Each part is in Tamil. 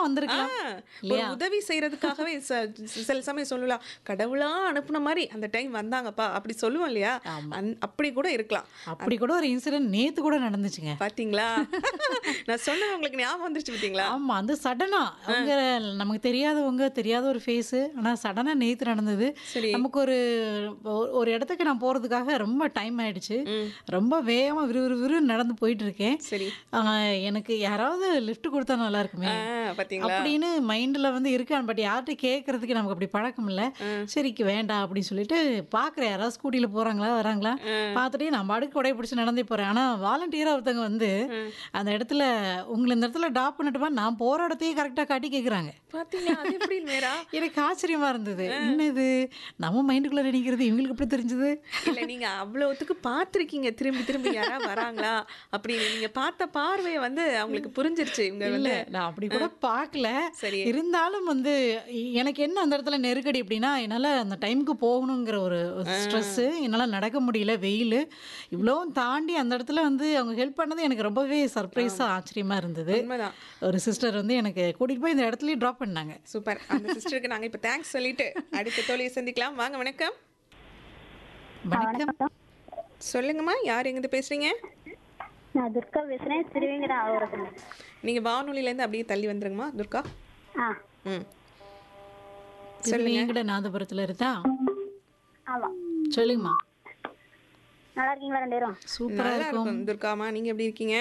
வந்திருக்கலாம் ஆ, ஒரு இல்லையா? உதவி செய்யறதுக்காகவே ச- சில சமயம் சொல்லலாம் கடவுளா அனுப்புன மாதிரி அந்த டைம் வந்தாங்கப்பா அப்படி சொல்லுவோம் இல்லையா அந்- அப்படி கூட இருக்கலாம் அப்படி கூட ஒரு இன்சிடென்ட் நேத்து கூட நடந்துச்சுங்க பாத்தீங்களா நான் சொன்னது உங்களுக்கு ஞாபகம் வந்துருச்சு பாத்தீங்களா ஆமா அந்த சடனா அவங்க நமக்கு தெரியாதவங்க தெரியாத ஒரு ஃபேஸ் ஆனா சடனா நேத்து நடந்தது சரி. நமக்கு ஒரு ஒரு- ஒரு இடத்துக்கு நான் போறதுக்காக ரொம்ப டைம் ஆயிடுச்சு ரொம்ப வேகமா விறுவிறு விறுவிறு நடந்து போயிட்டு இருக்கேன் சரி ஆஹ் எனக்கு யாராவது லிஃப்ட் கொடுத்தா நல்லா இருக்குமே ஆ, பாத்தீங்களா அப்படின்னு மைண்ட்ல வந்து இருக்கான் பட் யார்கிட்ட கேட்கறதுக்கு நமக்கு அப்படி பழக்கம் இல்ல சரிக்கு வேண்டாம் அப்படின்னு சொல்லிட்டு பாக்குறேன் யாராவது ஸ்கூட்டில போறாங்களா வராங்களா பார்த்துட்டு நான் பாட்டுக்கு கொடை பிடிச்சி நடந்தே போறேன் ஆனா வாலண்டியரா ஒருத்தவங்க வந்து அந்த இடத்துல உங்களை இந்த இடத்துல டாப் பண்ணட்டுமா நான் போற இடத்தையே கரெக்டா காட்டி கேக்குறாங்க பாத்தீங்களா அது எப்படி மேரா எனக்கு ஆச்சரியமா இருந்தது என்னது நம்ம மைண்டுக்குள்ள நினைக்கிறது இவங்களுக்கு எப்படி தெரிஞ்சது இல்ல நீங்க அவ்வளவுத்துக்கு பார்த்திருக்கீங்க திரும்பி திரும்பி யாரா வராங்களா அப்படின்னு நீங்க பார்த்த பார்வையை வந்து அவங்களுக்கு புரிஞ்சிருச்சு இவங்க இல்ல வந்து நான் அப்படி கூட பார்க்கல சரி. இருந்தாலும் வந்து இ- எனக்கு என்ன அந்த இடத்துல நெருக்கடி அப்படின்னா என்னால அந்த டைமுக்கு போகணுங்கிற ஒரு ஸ்ட்ரெஸ் என்னால நடக்க முடியல வெயில் இவ்வளவும் தாண்டி அந்த இடத்துல வந்து அவங்க ஹெல்ப் பண்ணது எனக்கு ரொம்பவே சர்ப்ரைஸா ஆச்சரியமா இருந்தது உண்மைதான் ஒரு சிஸ்டர் வந்து எனக்கு கூட்டிட்டு போய் இந்த இடத்துலயே ட்ராப் பண்ணாங்க சூப்பர் அந்த சிஸ்டருக்கு நாங்க இப்ப தேங்க்ஸ் சொல்லிட்டு அடுத்த தோழியை சந்திக்கலாம் வாங்க வணக்கம் வணக்கம் சொல்லுங்கம்மா யார் எங்கிருந்து பேசுறீங்க நான் துர்கா பேசுறேன் திருவேங்கடா ஆவரகம் நீங்க வானொலியில இருந்து அப்படியே தள்ளி வந்துருங்கம்மா துர்கா ஆ ம் சொல்லுங்க நாதபுரத்துல இருந்தா ஆமா சொல்லுங்கம்மா நல்லா இருக்கீங்களா ரெண்டு பேரும் சூப்பரா நல்லா இருக்கும் இருக்கும் துர்காமா நீங்க எப்படி இருக்கீங்க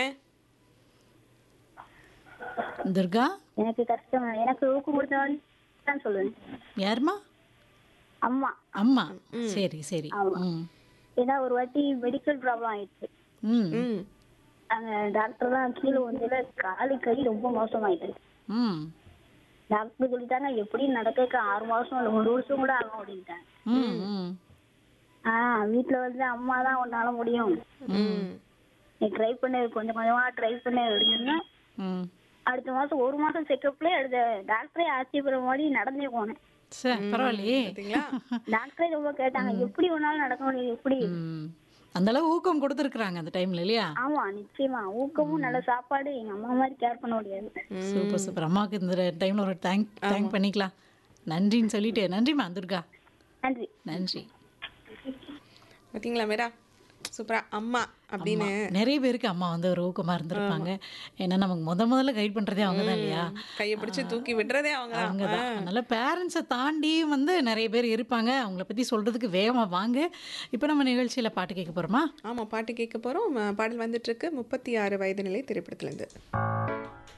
துர்கா எனக்கு கஷ்டம் எனக்கு ஊக்கம் கொடுத்தவன் தான் சொல்லுவேன் யாருமா அம்மா அம்மா சரி சரி ம் ஏன்னா ஒரு வாட்டி மெடிக்கல் ப்ராப்ளம் ஆயிடுச்சு ம் ம் அங்க டாக்டர் தான் கீழே வந்து காலு கை ரொம்ப மோசமாயிட்டு ம் டாக்டர் சொல்லிட்டாங்க எப்படி நடக்க ஆறு மாசம் இல்ல ஒரு வருஷம் கூட ஆகும் அப்படின்ட்டாங்க ம் ம் ஆ வீட்டுல வந்து அம்மா தான் உன்னால முடியும் ம் நீ ட்ரை பண்ணு கொஞ்சம் கொஞ்சமா ட்ரை பண்ணு அப்படின்னு ம் அடுத்த மாசம் ஒரு மாசம் செக்கப்ல அடுத்த டாக்டரே ஆச்சரியப்படுற மாதிரி நடந்தே போனேன் சரி பரவாயில்லையே பாத்தீங்களா டாக்டரே ரொம்ப கேட்டாங்க எப்படி ஒன்னாலும் நடக்க முடியும் எப்படி ம். அந்த அளவு ஊக்கம் கொடுத்துருக்குறாங்க அந்த டைம்ல இல்லையா ஆமா நிச்சயமா ஊக்கமும் நல்ல சாப்பாடு எங்க அம்மா மாதிரி கேர் பண்ண முடியாது சூப்பர் சூப்பர் அம்மாவுக்கு இந்த டைம்ல ஒரு தேங்க் தேங்க் பண்ணிக்கலாம் நன்றின்னு சொல்லிட்டு நன்றிம்மா துர்கா நன்றி நன்றி பாத்தீங்களா மேரா சூப்பரா அம்மா அப்படின்னு நிறைய பேருக்கு அம்மா வந்து ஒரு ஊக்கமா இருந்திருப்பாங்க ஏன்னா நமக்கு முத முதல்ல கைட் பண்றதே அவங்க தான் இல்லையா கையை பிடிச்சு தூக்கி விடுறதே அவங்க அவங்க தான் அதனால பேரண்ட்ஸை தாண்டி வந்து நிறைய பேர் இருப்பாங்க அவங்கள பத்தி சொல்றதுக்கு வேகமா வாங்க இப்போ நம்ம நிகழ்ச்சியில பாட்டு கேட்க போறோமா ஆமா பாட்டு கேட்க போறோம் ம, பாடல் வந்துட்டு இருக்கு முப்பத்தி ஆறு வயது நிலை திரைப்படத்துல இருந்து